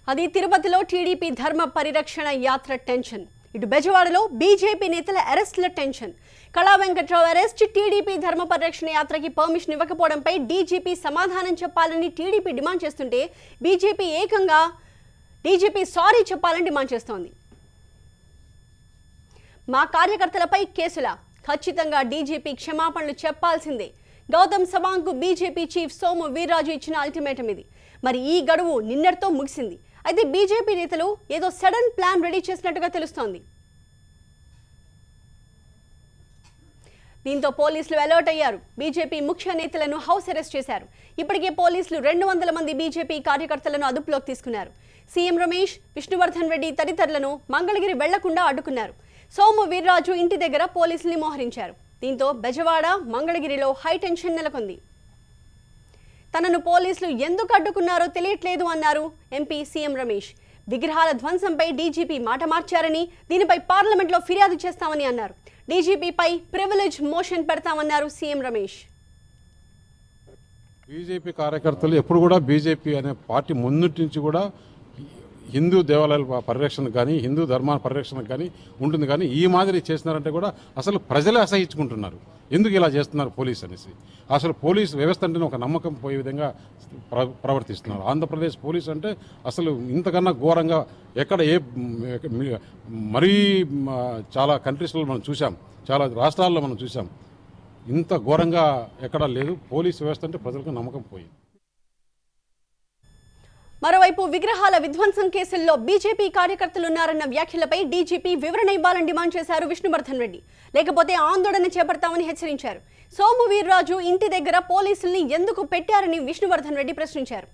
అది తిరుపతిలో టీడీపీ ధర్మ పరిరక్షణ యాత్ర టెన్షన్ ఇటు బెజవాడలో బీజేపీ నేతల అరెస్టుల టెన్షన్ కళా వెంకట్రావు అరెస్ట్ టీడీపీ ధర్మ పరిరక్షణ యాత్రకి పర్మిషన్ ఇవ్వకపోవడంపై డీజీపీ సమాధానం చెప్పాలని టీడీపీ డిమాండ్ చేస్తుంటే బీజేపీ ఏకంగా డీజీపీ సారీ చెప్పాలని డిమాండ్ చేస్తోంది మా కార్యకర్తలపై కేసుల ఖచ్చితంగా డీజీపీ క్షమాపణలు చెప్పాల్సిందే గౌతమ్ సవాంగ్కు బీజేపీ చీఫ్ సోము వీర్రాజు ఇచ్చిన అల్టిమేటం ఇది మరి ఈ గడువు నిన్నటితో ముగిసింది అయితే బీజేపీ నేతలు ఏదో సడన్ ప్లాన్ రెడీ చేసినట్టుగా తెలుస్తోంది దీంతో పోలీసులు అలర్ట్ అయ్యారు బీజేపీ ముఖ్య నేతలను హౌస్ అరెస్ట్ చేశారు ఇప్పటికే పోలీసులు రెండు వందల మంది బీజేపీ కార్యకర్తలను అదుపులోకి తీసుకున్నారు సీఎం రమేష్ విష్ణువర్ధన్ రెడ్డి తదితరులను మంగళగిరి వెళ్లకుండా అడ్డుకున్నారు సోము వీర్రాజు ఇంటి దగ్గర పోలీసుల్ని మోహరించారు దీంతో బెజవాడ మంగళగిరిలో హై టెన్షన్ నెలకొంది తనను పోలీసులు ఎందుకు అడ్డుకున్నారో తెలియట్లేదు అన్నారు ఎంపీ సీఎం రమేష్ విగ్రహాల ధ్వంసంపై డీజీపీ మాట మార్చారని దీనిపై పార్లమెంట్లో ఫిర్యాదు చేస్తామని అన్నారు డీజీపీపై ప్రివిలేజ్ మోషన్ పెడతామన్నారు సీఎం రమేష్ బీజేపీ కార్యకర్తలు ఎప్పుడు కూడా బీజేపీ అనే పార్టీ ముందుటి నుంచి కూడా హిందూ దేవాలయాల పరిరక్షణకు కానీ హిందూ ధర్మ పరిరక్షణకు కానీ ఉంటుంది కానీ ఈ మాదిరి చేస్తున్నారంటే కూడా అసలు ప్రజలే అసహించుకుంటున్నారు ఎందుకు ఇలా చేస్తున్నారు పోలీస్ అనేసి అసలు పోలీస్ వ్యవస్థ అంటేనే ఒక నమ్మకం పోయే విధంగా ప్ర- ప్రవర్తిస్తున్నారు ఆంధ్రప్రదేశ్ పోలీస్ అంటే అసలు ఇంతకన్నా ఘోరంగా ఎక్కడ ఏ మ్, మరీ మ్, చాలా కంట్రీస్లో మనం చూసాం చాలా రాష్ట్రాల్లో మనం చూసాం ఇంత ఘోరంగా ఎక్కడా లేదు పోలీస్ వ్యవస్థ అంటే ప్రజలకు నమ్మకం పోయింది మరోవైపు విగ్రహాల విధ్వంసం కేసుల్లో బీజేపీ కార్యకర్తలున్నారన్న వ్యాఖ్యలపై డీజీపీ వివరణ ఇవ్వాలని డిమాండ్ చేశారు విష్ణువర్ధన్ రెడ్డి లేకపోతే ఆందోళన చేపడతామని హెచ్చరించారు సోము వీర్రాజు ఇంటి దగ్గర పోలీసుల్ని ఎందుకు పెట్టారని విష్ణువర్ధన్ రెడ్డి ప్రశ్నించారు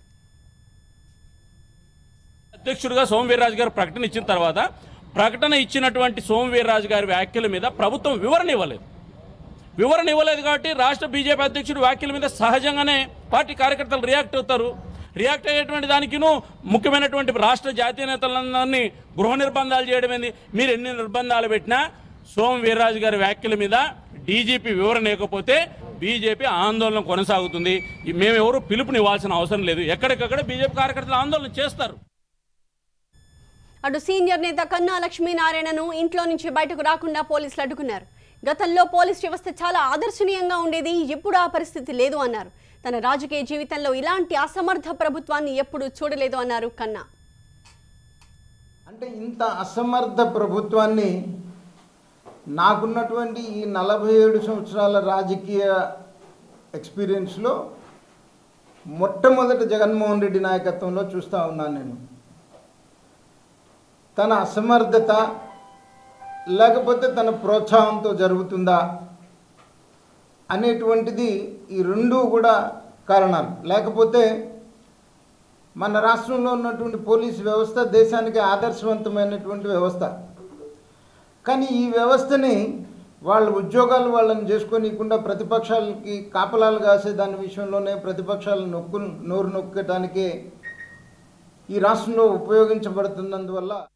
అధ్యక్షుడిగా సోమవీర్రాజు గారు ప్రకటన ఇచ్చిన తర్వాత ప్రకటన ఇచ్చినటువంటి సోమవీర్రాజు గారి వ్యాఖ్యల మీద ప్రభుత్వం వివరణ ఇవ్వలేదు వివరణ ఇవ్వలేదు కాబట్టి రాష్ట్ర బీజేపీ అధ్యక్షుడు వ్యాఖ్యల మీద సహజంగానే పార్టీ కార్యకర్తలు రియాక్ట్ అవుతారు రియాక్ట్ అయ్యేటువంటి దానికిను ముఖ్యమైనటువంటి రాష్ట్ర జాతీయ నేతలందరినీ గృహ నిర్బంధాలు చేయడం ఏంది మీరు ఎన్ని నిర్బంధాలు పెట్టినా సోమ వీర్రాజు గారి వ్యాఖ్యల మీద డీజీపీ వివరణ ఇవ్వకపోతే బీజేపీ ఆందోళన కొనసాగుతుంది ఈ మేమెవరూ పిలుపునివ్వాల్సిన అవసరం లేదు ఎక్కడికక్కడ బీజేపీ కార్యకర్తలు ఆందోళన చేస్తారు అటు సీనియర్ నేత కన్నా లక్ష్మీనారాయణను ఇంట్లో నుంచి బయటకు రాకుండా పోలీసులు అడ్డుకున్నారు గతంలో పోలీస్ వ్యవస్థ చాలా ఆదర్శనీయంగా ఉండేది ఇప్పుడు ఆ పరిస్థితి లేదు అన్నారు తన రాజకీయ జీవితంలో ఇలాంటి అసమర్థ ప్రభుత్వాన్ని ఎప్పుడూ చూడలేదు అన్నారు కన్నా అంటే ఇంత అసమర్థ ప్రభుత్వాన్ని నాకున్నటువంటి ఈ నలభై ఏడు సంవత్సరాల రాజకీయ ఎక్స్పీరియన్స్లో మొట్టమొదటి జగన్మోహన్ రెడ్డి నాయకత్వంలో చూస్తూ ఉన్నాను నేను తన అసమర్థత లేకపోతే తన ప్రోత్సాహంతో జరుగుతుందా అనేటువంటిది ఈ రెండు కూడా కారణాలు లేకపోతే మన రాష్ట్రంలో ఉన్నటువంటి పోలీస్ వ్యవస్థ దేశానికి ఆదర్శవంతమైనటువంటి వ్యవస్థ కానీ ఈ వ్యవస్థని వాళ్ళ ఉద్యోగాలు వాళ్ళని చేసుకోనీయకుండా ప్రతిపక్షాలకి కాపలాలు కాసే దాని విషయంలోనే ప్రతిపక్షాలను నొక్కు నోరు నొక్కటానికే ఈ రాష్ట్రంలో ఉపయోగించబడుతున్నందువల్ల